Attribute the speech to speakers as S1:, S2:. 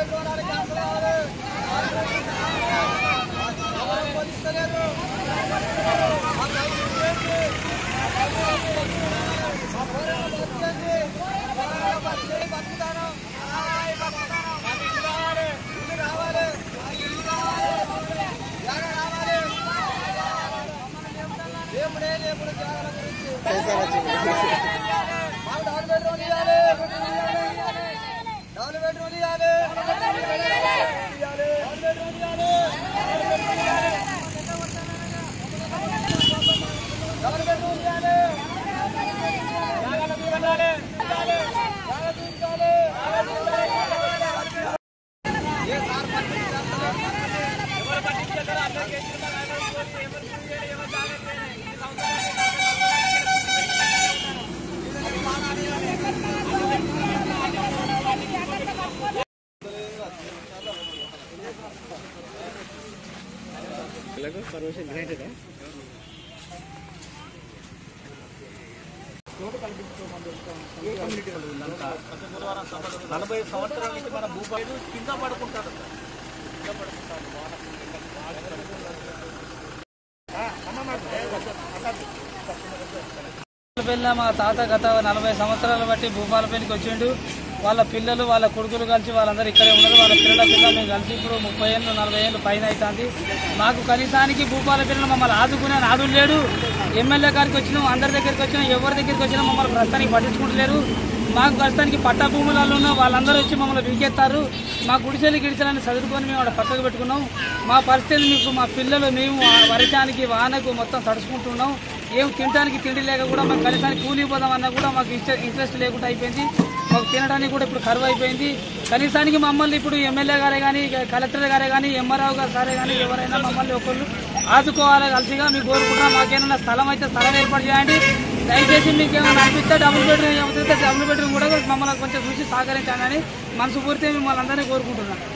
S1: నలభై సంవత్సరాల నుంచి మన భూపాలు కింద పడుకుంటారు
S2: భూపాలపల్లి మా తాత గత నలభై సంవత్సరాలు బట్టి భూపాలపల్లికి వచ్చిండు వాళ్ళ పిల్లలు వాళ్ళ కొడుకులు కలిసి వాళ్ళందరూ ఇక్కడే ఉన్నారు వాళ్ళ పిల్లల పిల్ల మేము కలిసి ఇప్పుడు ముప్పై ఏళ్ళు నలభై ఏళ్ళు పైన అవుతుంది మాకు కనీసానికి భూపాలపల్లిలో మమ్మల్ని ఆదుకునే నాడు లేడు ఎమ్మెల్యే గారికి వచ్చినాం అందరి దగ్గరికి వచ్చినాం ఎవరి దగ్గరికి వచ్చినా మమ్మల్ని ప్రస్తుతానికి పట్టించుకుంటలేరు మాకు ప్రస్తుతానికి పట్ట భూములలో ఉన్న వాళ్ళందరూ వచ్చి మమ్మల్ని వీకెత్తారు మా గుడిసెలు గిడిసెలని చదువుకొని మేము అక్కడ పక్కకు పెట్టుకున్నాం మా పరిస్థితులు మీకు మా పిల్లలు మేము ఆ వర్షానికి వానకు మొత్తం తడుచుకుంటున్నాం ఏం తినడానికి తిండి లేక కూడా మాకు కనీసానికి కూలి పోదామన్నా కూడా మాకు ఇష్ట ఇంట్రెస్ట్ లేకుండా అయిపోయింది మాకు తినడానికి కూడా ఇప్పుడు కరువు అయిపోయింది కనీసానికి మమ్మల్ని ఇప్పుడు ఎమ్మెల్యే గారే కానీ కలెక్టర్ గారే కానీ ఎంఆర్ఓ గారు సారే కానీ ఎవరైనా మమ్మల్ని ఒకళ్ళు ఆదుకోవాలి కలిసిగా మీకు కోరుకుంటున్నాం మాకేమైనా స్థలం అయితే స్థలం ఏర్పాటు చేయండి దయచేసి మీకు ఏమైనా అనిపిస్తే డబుల్ బెడ్రూమ్ ఏమైతే డబుల్ బెడ్రూమ్ కూడా మమ్మల్ని కొంచెం చూసి సహకరించాలని మనసు పూర్తి మిమ్మల్ని అందరినీ కోరుకుంటున్నాను